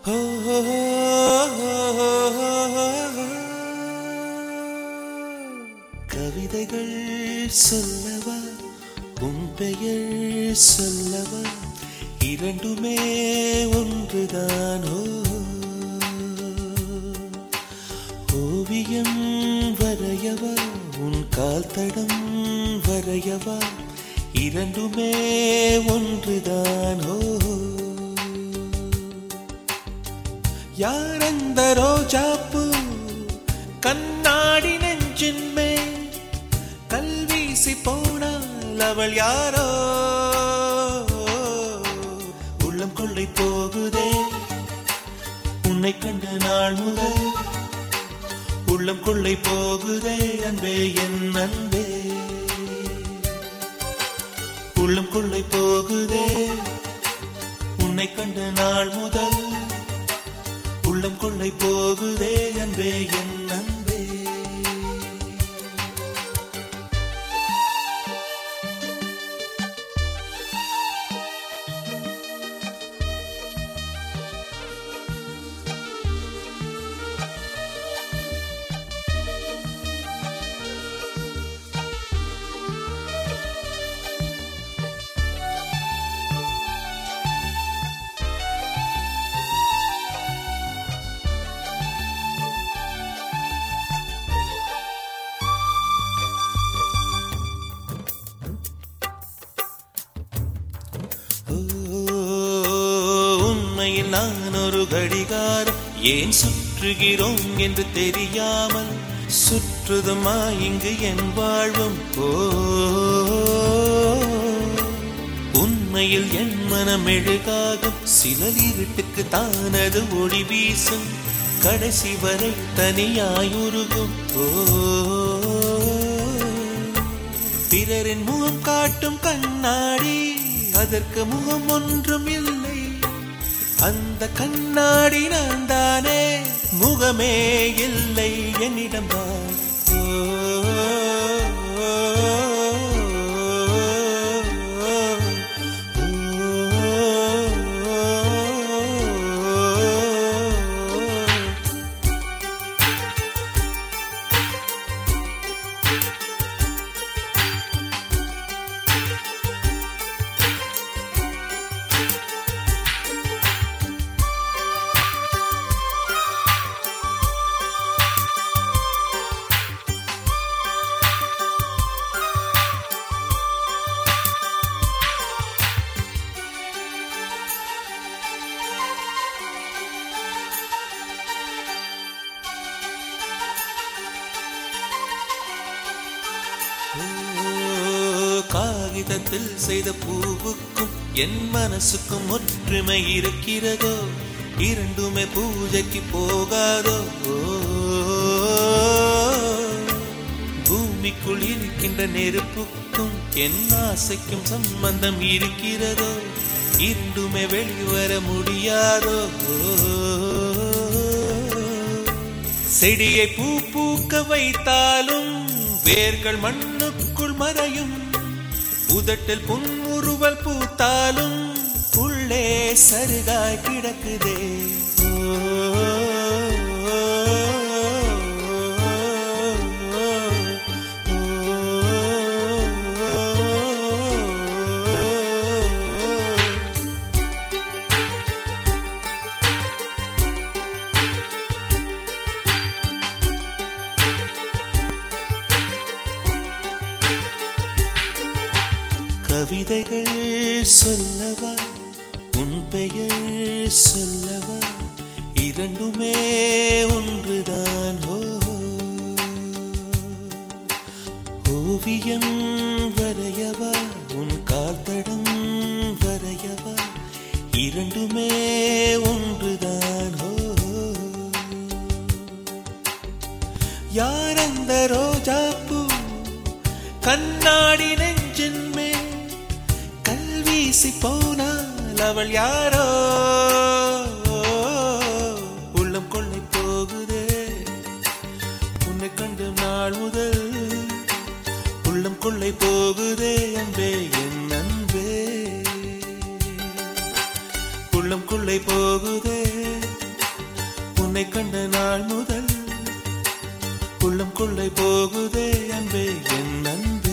கவிதைகள் சொல்லவா உன் பெயர் சொல்லவா இரண்டுமே ஒன்றுதானோ ஓவியம் வரையவா உன் கால் தடம் வரையவா இரண்டுமே ஒன்றுதானோ யார் அந்த ரோஜாப்பூ கண்ணாடி நெஞ்சின் மேல் கல்வீசி போனால் அவள் யாரோ உள்ளம் கொள்ளை போகுதே உன்னை கண்ட நாள் முதல் உள்ளம் கொள்ளை போகுதே அன்பே என் அன்பே உள்ளம் கொள்ளை போகுதே உன்னை கண்ட நாள் முதல் உள்ளம் கொள்ளை போகுதே அன்பே என் அன்பே ஓ, உண்மையில் நான் ஒரு கடிகாரம் ஏன் சுற்றுகிறோம் என்று தெரியாமல் சுற்றுதுமா இங்கு என் வாழ்வும் ஓ உண்மையில் என் மனம் எழுகாகும் சிலர் இருட்டுக்கு தானது ஒளி வீசும் கடைசி வரை தனியாயுருகும் ஓ பிறரின் முகம் காட்டும் கண்ணாடி அதற்கு முகம் ஒன்றும் இல்லை அந்த கண்ணாடி நான் தானே முகமே இல்லை என்னிடம் தான் ஓ, காகிதத்தில் செய்த பூவுக்கும் என் மனசுக்கும் ஒற்றுமை இருக்கிறதோ இரண்டுமே பூஜைக்கு போகாதோ ஓ, பூமிக்குள் இருக்கின்ற நெருப்புக்கும் என் ஆசைக்கும் சம்பந்தம் இருக்கிறதோ இரண்டுமே வெளிவர முடியாதோ ஓ, செடியை பூ பூக்க வைத்தாலும் வேர்கள் மண்ணுக்குள் மறையும் உதட்டில் புன்முறுவல் பூத்தாலும் உள்ளே சருகாய் கிடக்குதே ஓ, கவிதைகள் சொல்லவா உன் பெயர் சொல்லவா இரண்டுமே ஒன்றுதான் ஓ ஓவியம் வரையவா உன் கால்தடம் வரையவா இரண்டுமே ஒன்றுதான் ஓ யார் அந்த ரோஜாப்பூ கண்ணாடி நெஞ்சின் மேல் கல்வீசி போனால் அவள் யாரோ உள்ளம் கொள்ளை போகுதே உன்னை கண்டு நாள் முதல் உள்ளம் கொள்ளை போகுதே அன்பே என் அன்பே உள்ளம் கொள்ளை போகுதே உன்னை கண்ட நாள் முதல் உள்ளம் கொள்ளை போகுதே அன்பே என் அன்பே